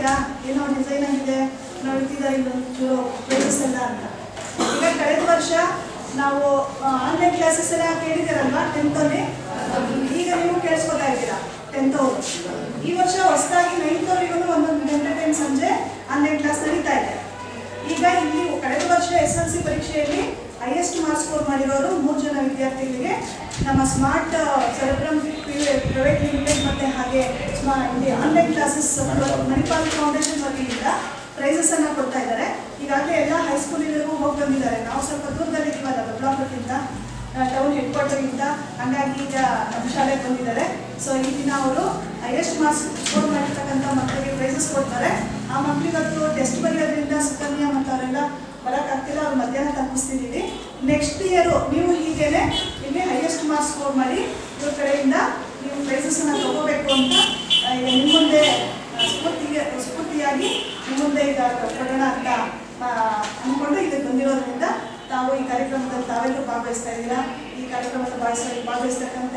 ಇದ್ದೀರಾ ಏನೋ ಡಿಸೈನ್ ಆಗಿದೆ ನಾವು ಇಟ್ಟಿದ್ದಾರೆ ಇನ್ನೊಂಚೂರು ಪ್ರೈಸಸ್ ಎಲ್ಲ ಅಂತ ಈಗ ಕಳೆದ ವರ್ಷ ನಾವು ಆನ್ಲೈನ್ ಕ್ಲಾಸಸ್ ಎಲ್ಲ ಕೇಳಿದ್ದೀರಲ್ವಾ ಟೆಂತಲ್ಲಿ ಈಗ ನೀವು ಕೇಳಿಸ್ಕೊತಾ ಇದ್ದೀರಾ ಟೆಂತ್ ಅವರು ಈ ವರ್ಷ ಹೊಸದಾಗಿ ನೈನ್ತ್ ಅವರಿಗೂ ಒಂದೊಂದು ಗಂಟೆ ಟೈಮ್ ಸಂಜೆ ಆನ್ಲೈನ್ ಕ್ಲಾಸ್ ನಡೀತಾ ಇದೆ ಈಗ ಇಲ್ಲಿ ಕಳೆದ ವರ್ಷ ಎಸ್ ಎಲ್ ಸಿ ಪರೀಕ್ಷೆಯಲ್ಲಿ ಹೈಯೆಸ್ಟ್ ಮಾರ್ಕ್ಸ್ ಸ್ಕೋರ್ ಮಾಡಿರೋರು ಮೂರು ಜನ ವಿದ್ಯಾರ್ಥಿಗಳಿಗೆ ನಮ್ಮ ಸ್ಮಾರ್ಟ್ ಸೆರೆಬ್ರಮ್ ಪ್ರೈವೇಟ್ ಲಿಮಿಟೆಡ್ ಮತ್ತು ಹಾಗೆ ಸ್ಮಾ ಇಲ್ಲಿ ಆನ್ಲೈನ್ ಕ್ಲಾಸಸ್ ಮಣಿಪಾಲ್ ಫೌಂಡೇಶನ್ ವತಿಯಿಂದ ಪ್ರೈಸಸ್ ಅನ್ನ ಕೊಡ್ತಾ ಇದ್ದಾರೆ ಈಗಾಗಲೇ ಎಲ್ಲ ಹೈಸ್ಕೂಲಿಗೂ ಹೋಗಿ ಬಂದಿದ್ದಾರೆ ನಾವು ಸ್ವಲ್ಪ ದೂರದಲ್ಲಿ ಇದೀವಲ್ಲ ಬದಲಾವಣೆಗಿಂತ ಟೌನ್ ಹೆಡ್ ಕ್ವಾರ್ಟರ್ಗಿಂತ ಹಂಗಾಗಿ ಈಗ ನಮ್ಮ ಶಾಲೆಗೆ ಬಂದಿದ್ದಾರೆ ಸೊ ಈ ದಿನ ಅವರು ಹೈಯೆಸ್ಟ್ ಮಾರ್ಕ್ಸ್ ಸ್ಕೋರ್ ಮಾಡಿರ್ತಕ್ಕಂಥ ಮಕ್ಕಳಿಗೆ ಪ್ರೈಸಸ್ ಕೊಡ್ತಾರೆ ಆ ಮಕ್ಕಳಿಗತ್ತು ಟೆಸ್ಟ್ ಬರೆಯೋದ್ರಿಂದ ಸುಕನ್ಯಾ ಮತ್ತು ಅವರೆಲ್ಲ ಬರೋಕ್ಕಾಗ್ತಿಲ್ಲ ಅವ್ರು ಮಧ್ಯಾಹ್ನ ತಪ್ಪಿಸ್ತಿದ್ದೀವಿ ನೆಕ್ಸ್ಟ್ ಇಯರು ನೀವು ಹೀಗೇನೆ ಇಲ್ಲಿ ಹೈಯೆಸ್ಟ್ ಮಾರ್ಕ್ಸ್ ಸ್ಕೋರ್ ಮಾಡಿ ಇವ್ರ ಕಡೆಯಿಂದ ನೀವು ಪ್ರೈಸಸ್ಸನ್ನು ತಗೋಬೇಕು ಅಂತ ಆ, ಈಗ ನಿಮ್ಮ ಮುಂದೆ ಆ, ಸ್ಫೂರ್ತಿಗೆ ಸ್ಫೂರ್ತಿಯಾಗಿ ನಿಮ್ಮ ಮುಂದೆ ಈಗ ಕೊಡೋಣ ಅಂತ ಆ, ಅಂದ್ಕೊಂಡು ಇದಕ್ಕೆ ಬಂದಿರೋದ್ರಿಂದ ತಾವು ಈ ಕಾರ್ಯಕ್ರಮದಲ್ಲಿ ತಾವೆಲ್ಲರೂ ಭಾಗವಹಿಸ್ತಾ ಇದ್ದೀರಾ ಈ ಕಾರ್ಯಕ್ರಮದಲ್ಲಿ ಭಾಗವಹಿಸ ಭಾಗವಹಿಸ್ತಕ್ಕಂಥ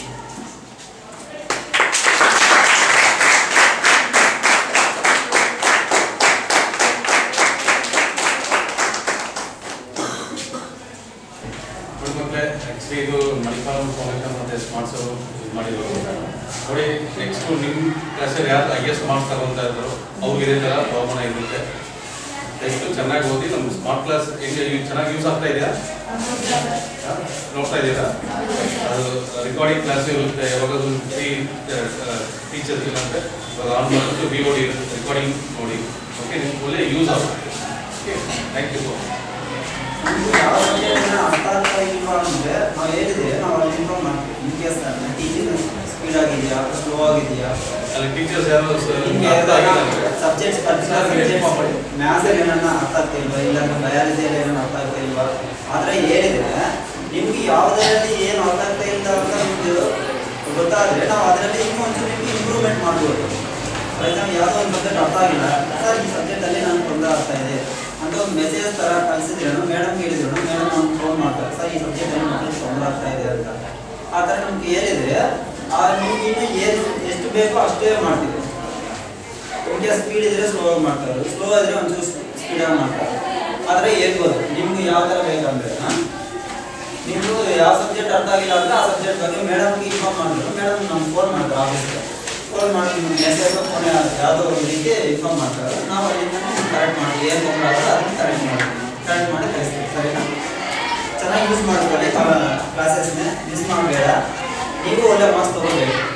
ಮಕ್ಕಳೇ ಆ್ಯಕ್ಚುಲಿ ಇದು ಮಣಿಪಾಲ್ ಫೌಂಡೇಶನ್ ಮತ್ತು ಸ್ಮಾರ್ಟ್ಸ್ ಇದು ಮಾಡಿರೋದು ನೋಡಿ ನೆಕ್ಸ್ಟ್ ನಿಮ್ಮ ಕ್ಲಾಸಲ್ಲಿ ಯಾರು ಹೈಯೆಸ್ಟ್ ಮಾರ್ಕ್ಸ್ ತಗೊಂತ ಇದ್ರು ಅವ್ರಿಗೆ ಇದೇ ಥರ ಬಹುಮಾನ ಇರುತ್ತೆ ಎಷ್ಟು ಚೆನ್ನಾಗಿ ಓದಿ ನಮ್ಮ ಸ್ಮಾರ್ಟ್ ಕ್ಲಾಸ್ ಹೆಂಗೆ ಇವ್ ಚೆನ್ನಾಗಿ ಯೂಸ್ ಆಗ್ತಾ ಇದೆಯಾ ಹಾ? ನೋಡ್ತಾ ಇದ್ದೀರಾ ಅದು ರೆಕಾರ್ಡಿಂಗ್ ಕ್ಲಾಸ್ ಇರುತ್ತೆ ಯಾವಾಗ ಫ್ರೀ ಟೀಚರ್ಸ್ ಇಲ್ಲಾಂದ್ರೆ ಇವಾಗ ಆನ್ ಮಾಡಿಬಿಟ್ಟು ವಿ ಓಡಿ ರೆಕಾರ್ಡಿಂಗ್ ನೋಡಿ ಓಕೆ ನಿಮ್ಗೆ ಒಳ್ಳೆ ಯೂಸ್ ಆಗುತ್ತೆ okay thank you so much ಯಾವ ಸಬ್ಜೆಕ್ಟ್ನ ಅರ್ಥ ಆಗ್ತಾ ಇಲ್ವಾ ಅಂದ್ರೆ ನಾವು ಹೇಳಿದ್ರೆ ನಾವು ಅಲ್ಲಿ ಇನ್ಫಾರ್ಮ್ ಮಾಡ್ತೀವಿ ಇನ್ ಕೇಸ್ ಟೀಚಿಂಗ್ ಸ್ಪೀಡ್ ಆಗಿದೆಯಾ ಸ್ಲೋ ಆಗಿದೆಯಾ ಅಲ್ಲಿ ಟೀಚರ್ಸ್ ಯಾರು ನಿಮಗೆ ಅರ್ಥ ಆಗಿಲ್ಲ ಅಂದ್ರೆ ಸಬ್ಜೆಕ್ಟ್ಸ್ ಪರ್ಟಿಕ್ಯುಲರ್ ಸಬ್ಜೆಕ್ಟ್ ಮ್ಯಾಥ್ಸಲ್ಲಿ ಏನನ್ನ ಅರ್ಥ ಆಗ್ತಾ ಇಲ್ವಾ ಇಲ್ಲ ಬಯಾಲಜಿಯಲ್ಲಿ ಏನನ್ನ ಅರ್ಥ ಆಗ್ತಾ ಇಲ್ವಾ ಆ ಥರ ಹೇಳಿದ್ರೆ ನಿಮ್ಗೆ ಯಾವುದರಲ್ಲಿ ಏನು ಅರ್ಥ ಆಗ್ತಾ ಇಲ್ಲ ಅಂತ ನಿಮ್ಗೆ ಗೊತ್ತಾದ್ರೆ ನಾವು ಅದರಲ್ಲಿ ಇನ್ನೂ ಒಂಚೂರು ನಿಮ್ಗೆ ಇಂಪ್ರೂವ್ಮೆಂಟ್ ಮಾಡ್ಬೋದು ಫಾರ್ ಎಕ್ಸಾಂಪಲ್ ಯಾವುದೋ ಒಂದು ಸಬ್ಜೆಕ್ಟ್ ಅರ್ಥ ಆಗಿಲ್ಲ ಸರ್ ಈ ಸಬ್ಜೆಕ್ಟಲ್ಲಿ ನನಗೆ ತೊಂದರೆ ಆಗ್ತಾ ಇದೆ ಅಂತ ಒಂದು ಮೆಸೇಜ್ ಥರ ಕಳಿಸಿದ್ರೇನು ಮೇಡಮ್ಗೆ ಹೇಳಿದ್ರು ಮೇಡಮ್ ನಮ್ಗೆ ಫೋನ್ ಮಾಡ್ತಾರೆ ಸರ್ ಈ ಸಬ್ಜೆಕ್ಟಲ್ಲಿ ಮಕ್ಕಳಿಗೆ ತೊಂದರೆ ಆಗ್ತಾ ಇದೆ ಅಂತ ಆ ಥರ ನಮ್ಗೆ ಹೇಳಿದ್ರೆ ಆ ನಿಮ್ಗೆ ಇನ್ನು ಏನು ಎಷ್ಟು ಬೇಕೋ ಅಷ್ಟೇ ಮಾಡ್ತೀವಿ ನಿಮಗೆ ಸ್ಪೀಡ್ ಇದ್ರೆ ಸ್ಲೋ ಆಗಿ ಮಾಡ್ತಾರೆ ಸ್ಲೋ ಇದ್ರೆ ಒಂಚೂರು ಸ್ಪೀಡ್ ಆಗಿ ಮಾಡ್ತಾರೆ ಆದರೆ ಹೇಳ್ಬೋದು ನಿಮ್ಗೆ ಯಾವ ಥರ ಬೇಕಂದ್ರೆ ನೀವು ಯಾವ ಸಬ್ಜೆಕ್ಟ್ ಅರ್ಥ ಆಗಿಲ್ಲ ಅಂದ್ರೆ ಆ ಸಬ್ಜೆಕ್ಟ್ ಬಗ್ಗೆ ಮೇಡಮ್ಗೆ ಇನ್ಫಾರ್ಮ್ ಮಾಡಿದ್ರು ಮೇಡಮ್ ನಮ್ಗೆ ಫೋನ್ ಮಾಡ್ತಾರೆ ಆಫೀಸ್ಗೆ ಫೋನ್ ಮಾಡಿ ನಿಮ್ಗೆ ಮೆಸೇಜ್ ಫೋನ್ ಯಾವುದೋ ಒಂದು ರೀತಿ ಇನ್ಫಾರ್ಮ್ ಮಾಡ್ತಾರೆ ನಾವು ಅಲ್ಲಿಂದ ಕರೆಕ್ಟ್ ಮಾಡಿ ಏನು ತೊಂದರೆ ಆಗುತ್ತೆ ಅದನ್ನು ಕರೆಕ್ಟ್ ಮಾಡ್ತೀವಿ ಕರೆಕ್ಟ್ ಮಾಡಿ ಕಳಿಸ್ತೀವಿ ಸರಿನಾ ಚೆನ್ನಾಗಿ ಯೂಸ್ ಮಾಡ್ಕೊಳ್ಳಿ ಕ್ಲಾಸಸ್ನೇ ಮಿಸ್ ಮಾಡಬೇಡ ನೀವು ಒಳ್ಳೆ ಮಾರ್ಕ್ಸ್ ತೊಗೋಬೇಕು